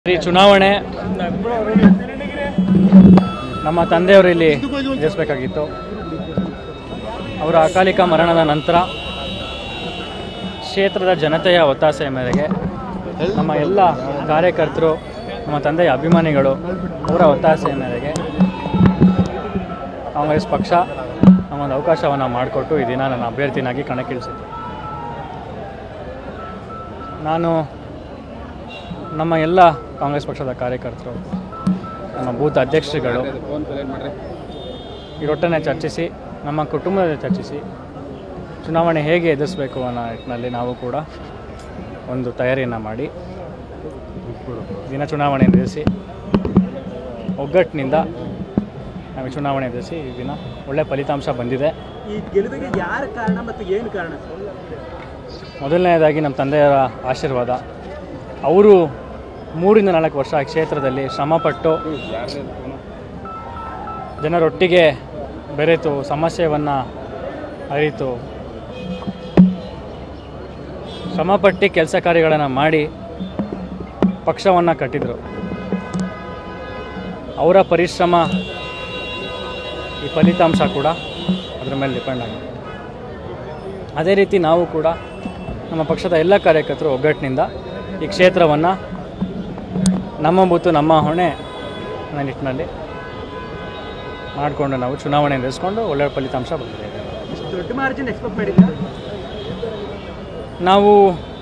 ಈ ಚುನಾವಣೆ ನಮ್ಮ ತಂದೆಯವರು ಇಲ್ಲಿ ಎದುರಿಸಬೇಕಾಗಿತ್ತು ಅವರ ಅಕಾಲಿಕ ಮರಣದ ನಂತರ ಕ್ಷೇತ್ರದ ಜನತೆಯ ಒತ್ತಾಸೆಯ ಮೇರೆಗೆ ನಮ್ಮ ಎಲ್ಲ ಕಾರ್ಯಕರ್ತರು ನಮ್ಮ ತಂದೆಯ ಅಭಿಮಾನಿಗಳು ಅವರ ಒತ್ತಾಸೆಯ ಮೇರೆಗೆ ಕಾಂಗ್ರೆಸ್ ಪಕ್ಷ ನಮ್ಮೊಂದು ಅವಕಾಶವನ್ನು ಮಾಡಿಕೊಟ್ಟು ಈ ದಿನ ನನ್ನ ಅಭ್ಯರ್ಥಿನಾಗಿ ಕಣಕ್ಕಿಳಿಸಿತು ನಾನು ನಮ್ಮ ಎಲ್ಲ ಕಾಂಗ್ರೆಸ್ ಪಕ್ಷದ ಕಾರ್ಯಕರ್ತರು ನಮ್ಮ ಬೂತ್ ಅಧ್ಯಕ್ಷರುಗಳು ಇವರೊಟ್ಟನೆ ಚರ್ಚಿಸಿ ನಮ್ಮ ಕುಟುಂಬದ ಚರ್ಚಿಸಿ ಚುನಾವಣೆ ಹೇಗೆ ಎದುರಿಸಬೇಕು ಅನ್ನೋ ನಿಟ್ಟಿನಲ್ಲಿ ನಾವು ಕೂಡ ಒಂದು ತಯಾರಿಯನ್ನು ಮಾಡಿ ದಿನ ಚುನಾವಣೆ ಎದುರಿಸಿ ಒಗ್ಗಟ್ಟಿನಿಂದ ನಾವು ಈ ಚುನಾವಣೆ ಎದುರಿಸಿ ಈ ದಿನ ಒಳ್ಳೆಯ ಫಲಿತಾಂಶ ಬಂದಿದೆ ಈ ಗೆಲುವಿಗೆ ಯಾರ ಕಾರಣ ಮತ್ತು ಏನು ಕಾರಣ ಮೊದಲನೆಯದಾಗಿ ನಮ್ಮ ತಂದೆಯವರ ಆಶೀರ್ವಾದ ಅವರು ಮೂರಿಂದ ನಾಲ್ಕು ವರ್ಷ ಈ ಕ್ಷೇತ್ರದಲ್ಲಿ ಶ್ರಮಪಟ್ಟು ಜನರೊಟ್ಟಿಗೆ ಬೆರೆತು ಸಮಸ್ಯೆಯನ್ನು ಅರಿತು ಶ್ರಮಪಟ್ಟು ಕೆಲಸ ಕಾರ್ಯಗಳನ್ನು ಮಾಡಿ ಪಕ್ಷವನ್ನು ಕಟ್ಟಿದರು ಅವರ ಪರಿಶ್ರಮ ಈ ಫಲಿತಾಂಶ ಕೂಡ ಅದರ ಮೇಲೆ ಡಿಪೆಂಡ್ ಆಗಿದೆ ಅದೇ ರೀತಿ ನಾವು ಕೂಡ ನಮ್ಮ ಪಕ್ಷದ ಎಲ್ಲ ಕಾರ್ಯಕರ್ತರು ಒಗ್ಗಟ್ಟಿನಿಂದ ಈ ಕ್ಷೇತ್ರವನ್ನು ನಮ್ಮ ಬೂತು ನಮ್ಮ ಹೊಣೆ ಅನ್ನೋ ನಿಟ್ಟಿನಲ್ಲಿ ಮಾಡಿಕೊಂಡು ನಾವು ಚುನಾವಣೆ ನಡೆಸ್ಕೊಂಡು ಒಳ್ಳೆಯ ಫಲಿತಾಂಶ ಬಂದಿದೆ ದೊಡ್ಡ ಮಾರ್ಜಿನ್ ಎಕ್ಸ್ಪೆಕ್ಟ್ ಮಾಡಿದ್ದ ನಾವು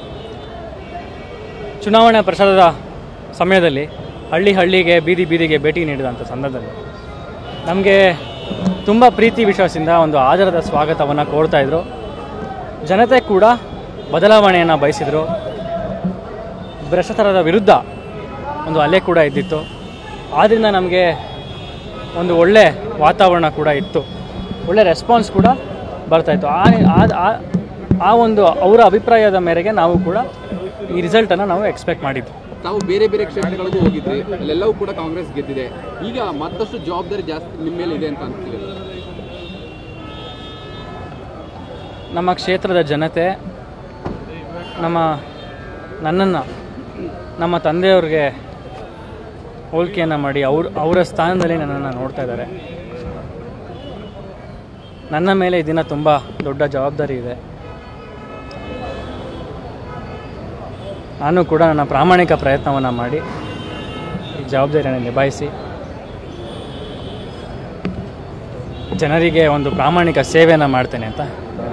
ಚುನಾವಣಾ ಪ್ರಚಾರದ ಸಮಯದಲ್ಲಿ ಹಳ್ಳಿ ಹಳ್ಳಿಗೆ ಬೀದಿ ಬೀದಿಗೆ ಭೇಟಿ ನೀಡಿದಂಥ ಸಂದರ್ಭದಲ್ಲಿ ನಮಗೆ ತುಂಬ ಪ್ರೀತಿ ವಿಶ್ವಾಸದಿಂದ ಒಂದು ಆಧಾರದ ಸ್ವಾಗತವನ್ನು ಕೋರ್ತಾ ಇದ್ರು ಜನತೆ ಕೂಡ ಬದಲಾವಣೆಯನ್ನು ಬಯಸಿದರು ಭ್ರಷ್ಟತನದ ವಿರುದ್ಧ ಒಂದು ಅಲೆ ಕೂಡ ಇದ್ದಿತ್ತು ಆದ್ದರಿಂದ ನಮಗೆ ಒಂದು ಒಳ್ಳೆ ವಾತಾವರಣ ಕೂಡ ಇತ್ತು ಒಳ್ಳೆ ರೆಸ್ಪಾನ್ಸ್ ಕೂಡ ಬರ್ತಾಯಿತ್ತು ಆ ಆ- ಆ- ಆ ಒಂದು ಅವರ ಅಭಿಪ್ರಾಯದ ಮೇರೆಗೆ ನಾವು ಕೂಡ ಈ ರಿಸಲ್ಟನ್ನು ನಾವು ಎಕ್ಸ್ಪೆಕ್ಟ್ ಮಾಡಿದ್ವಿ ತಾವು ಬೇರೆ ಬೇರೆ ಕ್ಷೇತ್ರಗಳಿಗೂ ಹೋಗಿದ್ರಿ ಅಲ್ಲೆಲ್ಲವೂ ಕೂಡ ಕಾಂಗ್ರೆಸ್ ಗೆದ್ದಿದೆ ಈಗ ಮತ್ತಷ್ಟು ಜವಾಬ್ದಾರಿ ಜಾಸ್ತಿ ನಿಮ್ಮ ಮೇಲೆ ಇದೆ ಅಂತ ಅನ್ಸ್ತಿದೆ ನಮ್ಮ ಕ್ಷೇತ್ರದ ಜನತೆ ನಮ್ಮ ನನ್ನನ್ನು ನಮ್ಮ ತಂದೆಯವ್ರಿಗೆ ಹೋಲಿಕೆಯನ್ನು ಮಾಡಿ ಅವ್ರ ಅವರ ಸ್ಥಾನದಲ್ಲಿ ನನ್ನನ್ನು ನೋಡ್ತಾ ಇದ್ದಾರೆ ನನ್ನ ಮೇಲೆ ಈ ದಿನ ತುಂಬ ದೊಡ್ಡ ಜವಾಬ್ದಾರಿ ಇದೆ ನಾನು ಕೂಡ ನನ್ನ ಪ್ರಾಮಾಣಿಕ ಪ್ರಯತ್ನವನ್ನು ಮಾಡಿ ಈ ಜವಾಬ್ದಾರಿಯನ್ನು ನಿಭಾಯಿಸಿ ಜನರಿಗೆ ಒಂದು ಪ್ರಾಮಾಣಿಕ ಸೇವೆಯನ್ನು ಮಾಡ್ತೇನೆ ಅಂತ